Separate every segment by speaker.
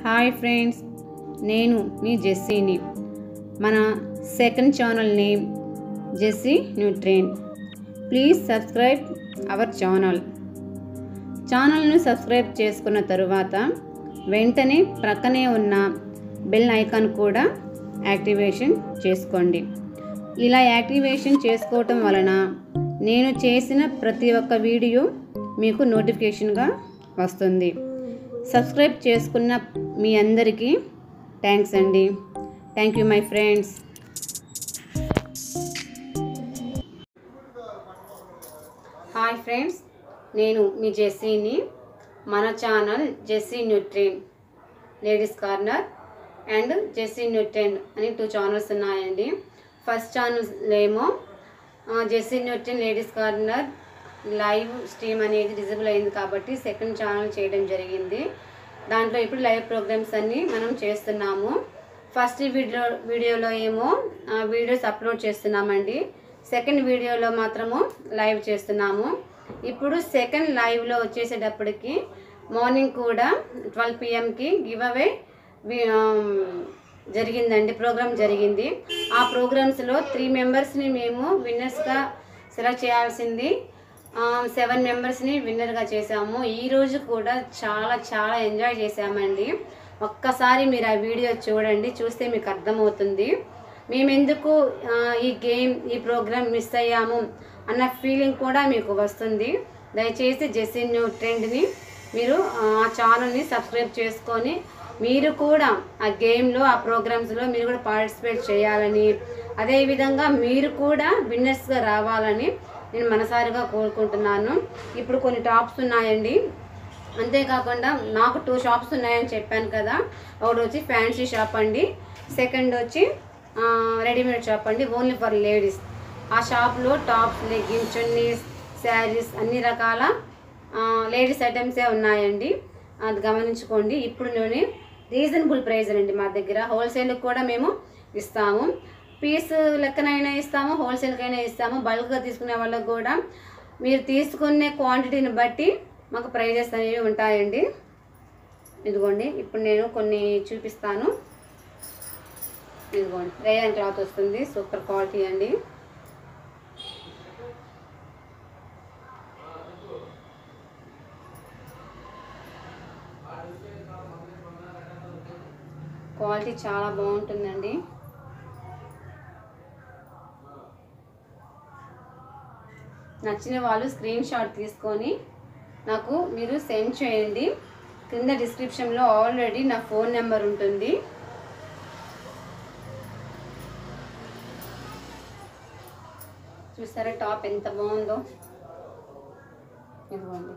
Speaker 1: Hi friends నేను మీ జెస్సీని మన second channel name Jessie Nutrain please subscribe our channel ఛానల్ను సబ్స్క్రైబ్ చేసుకున్న తరువాత వెంటనే ప్రక్కనే ఉన్న బెల్ ఐకాన్ కూడా యాక్టివేషన్ చేసుకోండి ఇలా యాక్టివేషన్ చేసుకోవటం వలన నేను చేసిన ప్రతి ఒక్క వీడియో మీకు నోటిఫికేషన్గా వస్తుంది సబ్స్క్రైబ్ చేసుకున్న మీ అందరికీ థ్యాంక్స్ అండి thank you my friends hi friends నేను మీ జెస్సీని మన channel Jessie Nutrain ladies corner and Jessie Nutrain అని టూ ఛానల్స్ ఉన్నాయండి ఫస్ట్ ఛానల్ ఏమో ఆ, Jessie Nutrain ladies corner live stream అనేది డిజిబుల్ అయింది కాబట్టి సెకండ్ ఛానల్ చేయడం జరిగింది దాంట్లో ఇప్పుడు లైవ్ ప్రోగ్రామ్స్ అన్నీ మనం చేస్తున్నాము ఫస్ట్ వీడియో వీడియోలో ఏమో ఆ, వీడియోస్ అప్లోడ్ చేస్తున్నామండి సెకండ్ వీడియోలో మాత్రము లైవ్ చేస్తున్నాము ఇప్పుడు సెకండ్ లైవ్లో వచ్చేసేటప్పటికి మార్నింగ్ కూడా ట్వెల్వ్ పిఎంకి గివ్ అవే జరిగిందండి ప్రోగ్రామ్ జరిగింది ఆ ప్రోగ్రామ్స్లో త్రీ మెంబర్స్ని మేము విన్నర్స్గా సెలెక్ట్ చేయాల్సింది సెవెన్ మెంబర్స్ని విన్నర్గా చేసాము ఈ రోజు కూడా చాలా చాలా ఎంజాయ్ చేసామండి ఒక్కసారి మీరు ఆ వీడియో చూడండి చూస్తే మీకు అర్థమవుతుంది మేమెందుకు ఆ, ఈ గేమ్ ఈ ప్రోగ్రామ్ మిస్ అయ్యాము అన్న ఫీలింగ్ కూడా మీకు వస్తుంది దయచేసి జెస్సీ న్యూ ట్రెండ్ని మీరు ఆ ఛానల్ని సబ్స్క్రైబ్ చేసుకొని మీరు కూడా ఆ గేమ్లో ఆ ప్రోగ్రామ్స్లో మీరు కూడా పార్టిసిపేట్ చేయాలని అదేవిధంగా మీరు కూడా విన్నర్స్గా రావాలని నేను మనసారిగా కోరుకుంటున్నాను ఇప్పుడు కొన్ని టాప్స్ ఉన్నాయండి అంతేకాకుండా నాకు టూ షాప్స్ ఉన్నాయని చెప్పాను కదా ఒకటి వచ్చి ఫ్యాన్సీ షాప్ అండి సెకండ్ వచ్చి ఆ, రెడీమేడ్ షాప్ అండి ఓన్లీ ఫర్ లేడీస్ ఆ షాప్లో టాప్స్ లెగ్గిన్స్ చున్నీస్ శారీస్ అన్ని రకాల ఆ, లేడీస్ ఐటమ్సే ఉన్నాయండి అది గమనించుకోండి ఇప్పుడు నేను రీజనబుల్ ప్రైస్ అండి మా దగ్గర హోల్సేల్కి కూడా మేము ఇస్తాము పీస్ లెక్కనైనా ఇస్తాము హోల్సేల్కైనా ఇస్తాము బల్క్గా తీసుకునే వాళ్ళకి కూడా మీరు తీసుకునే క్వాంటిటీని బట్టి మాకు ప్రైజెస్ అనేవి ఉంటాయండి ఇదిగోండి ఇప్పుడు నేను కొన్ని చూపిస్తాను ఇదిగోండి రేయన్ క్లాత్ వస్తుంది సూపర్ క్వాలిటీ అండి క్వాలిటీ చాలా బాగుంటుందండి నచ్చిన వాళ్ళు స్క్రీన్ షాట్ తీసుకొని నాకు మీరు సెండ్ చేయండి కింద డిస్క్రిప్షన్లో ఆల్రెడీ నా ఫోన్ నెంబర్ ఉంటుంది చూసారా టాప్ ఎంత బాగుందో ఇదిగోండి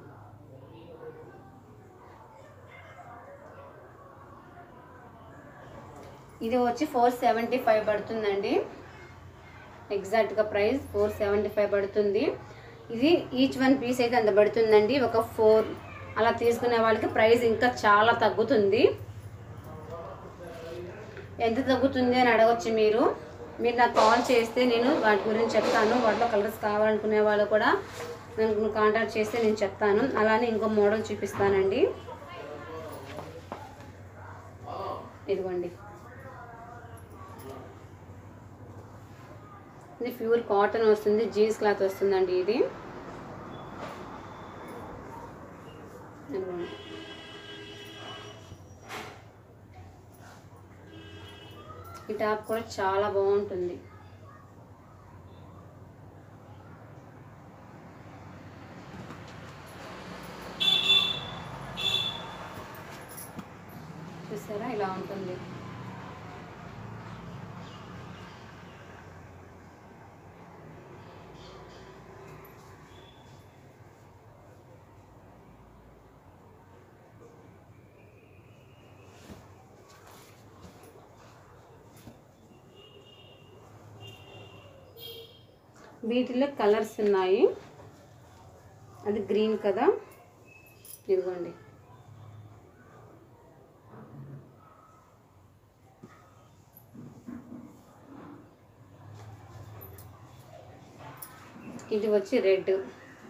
Speaker 1: ఇది వచ్చి ఫోర్ సెవెంటీ ఫైవ్ పడుతుందండి ఎగ్జాక్ట్గా ప్రైస్ ఫోర్ సెవెంటీ ఫైవ్ పడుతుంది ఇది ఈచ్ వన్ పీస్ అయితే అంత పడుతుందండి ఒక ఫోర్ అలా తీసుకునే వాళ్ళకి ప్రైస్ ఇంకా చాలా తగ్గుతుంది ఎంత తగ్గుతుంది అని అడగొచ్చు మీరు మీరు నాకు కాల్ చేస్తే నేను వాటి గురించి చెప్తాను వాటిలో కలర్స్ కావాలనుకునే వాళ్ళు కూడా నన్ను కాంటాక్ట్ చేస్తే నేను చెప్తాను అలానే ఇంకో మోడల్ చూపిస్తానండి ఇదిగోండి ఇది ప్యూర్ కాటన్ వస్తుంది జీన్స్ క్లాత్ వస్తుందండి ఇది ఇదిగోండి. ఈ టాప్ కూడా చాలా బాగుంటుంది చూసారా ఇలా ఉంటుంది వీటిలో కలర్స్ ఉన్నాయి అది గ్రీన్ కదా ఇదిగోండి ఇది వచ్చి red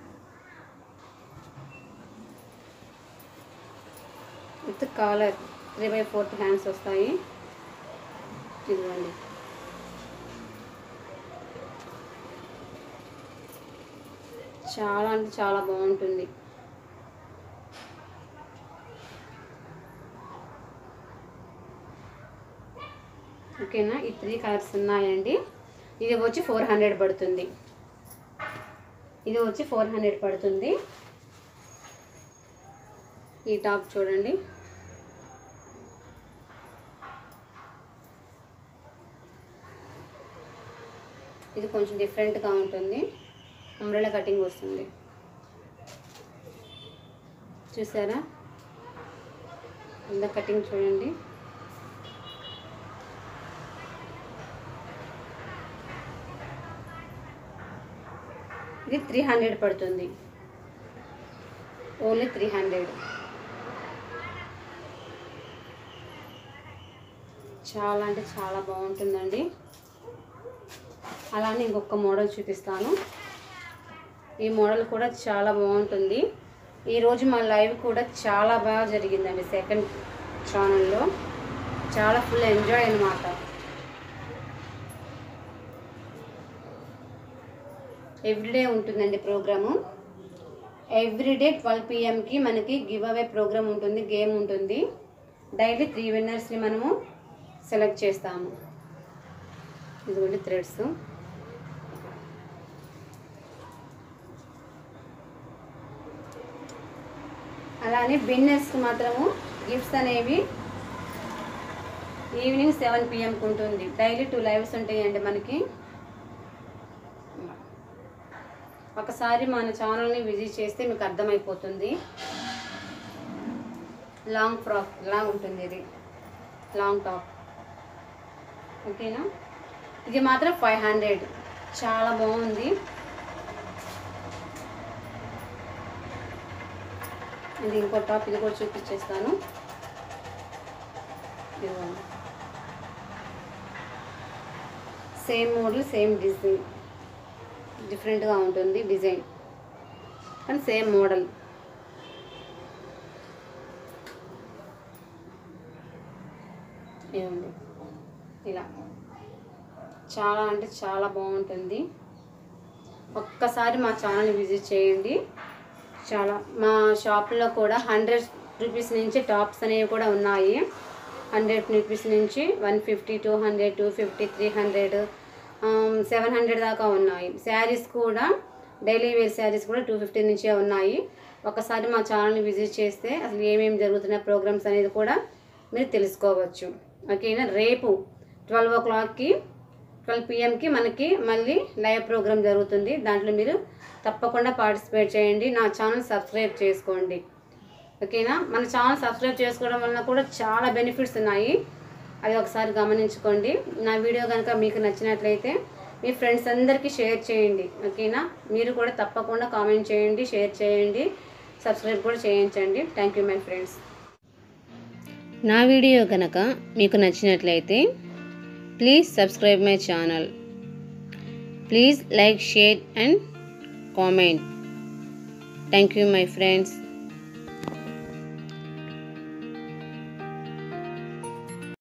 Speaker 1: with collar three by fourth hands వస్తాయి ఇదిగోండి చాలా అంటే చాలా బాగుంటుంది ఓకేనా ఈ త్రీ కలర్స్ ఉన్నాయండి ఇది వచ్చి ఫోర్ హండ్రెడ్ పడుతుంది ఇది వచ్చి ఫోర్ హండ్రెడ్ పడుతుంది ఈ టాప్ చూడండి ఇది కొంచెం డిఫరెంట్గా ఉంటుంది అంబ్రెలా కటింగ్ వస్తుంది చూసారా ఇంత కటింగ్ చూడండి ఇది త్రీ హండ్రెడ్ పడుతుంది ఓన్లీ త్రీ హండ్రెడ్ చాలా అంటే చాలా బాగుంటుందండి అలానే ఇంకొక మోడల్ చూపిస్తాను ఈ మోడల్ కూడా చాలా బాగుంటుంది ఈరోజు మా లైవ్ కూడా చాలా బాగా జరిగిందండి సెకండ్ ఛానల్లో చాలా ఫుల్ ఎంజాయ్ అనమాట ఎవ్రీడే ఉంటుందండి ప్రోగ్రాము ఎవ్రీడే ట్వెల్వ్ పిఎంకి మనకి గివ్ అవే ప్రోగ్రామ్ ఉంటుంది గేమ్ ఉంటుంది డైలీ త్రీ విన్నర్స్ని మనము సెలెక్ట్ చేస్తాము ఇదిగోండి థ్రెడ్స్ అలానే బిన్నర్స్కి మాత్రము గిఫ్ట్స్ అనేవి ఈవినింగ్ సెవెన్ పిఎంకి ఉంటుంది డైలీ టూ లైవ్స్ ఉంటాయండి మనకి ఒకసారి మన ఛానల్ని విజిట్ చేస్తే మీకు అర్థమైపోతుంది లాంగ్ ఫ్రాక్ లాంగ్ ఉంటుంది ఇది లాంగ్ టాప్ ఓకేనా ఇది మాత్రం ఫైవ్ హండ్రెడ్ చాలా బాగుంది ఇది ఇంకో టాప్ ఇది కూడా చూపించేస్తాను ఇదిగోండి సేమ్ మోడల్ సేమ్ డిజైన్ డిఫరెంట్గా ఉంటుంది డిజైన్ కానీ సేమ్ మోడల్ ఏముంది ఇలా చాలా అంటే చాలా బాగుంటుంది ఒక్కసారి మా ఛానల్ విజిట్ చేయండి చాలా మా షాప్లో కూడా హండ్రెడ్ రూపీస్ నుంచి టాప్స్ అనేవి కూడా ఉన్నాయి హండ్రెడ్ రూపీస్ నుంచి one fifty two hundred two fifty three hundred seven hundred దాకా ఉన్నాయి శారీస్ కూడా డైలీ వేర్ శారీస్ కూడా టూ ఫిఫ్టీ నుంచే ఉన్నాయి ఒకసారి మా ఛానల్ని విజిట్ చేస్తే అసలు ఏమేమి జరుగుతున్న ప్రోగ్రామ్స్ అనేది కూడా మీరు తెలుసుకోవచ్చు ఓకేనా రేపు ట్వెల్వ్ ఓ క్లాక్కి ట్వెల్వ్ పిఎంకి మనకి మళ్ళీ లైవ్ ప్రోగ్రామ్ జరుగుతుంది దాంట్లో మీరు తప్పకుండా పార్టిసిపేట్ చేయండి నా ఛానల్ సబ్స్క్రైబ్ చేసుకోండి ఓకేనా మన ఛానల్ సబ్స్క్రైబ్ చేసుకోవడం వలన కూడా చాలా బెనిఫిట్స్ ఉన్నాయి అది ఒకసారి గమనించుకోండి నా వీడియో కనుక మీకు నచ్చినట్లయితే మీ ఫ్రెండ్స్ అందరికీ షేర్ చేయండి ఓకేనా మీరు కూడా తప్పకుండా కామెంట్ చేయండి షేర్ చేయండి సబ్స్క్రైబ్ కూడా చేయించండి థ్యాంక్ యూ మై ఫ్రెండ్స్
Speaker 2: నా వీడియో కనుక మీకు నచ్చినట్లయితే please subscribe my channel please like share and comment thank you my friends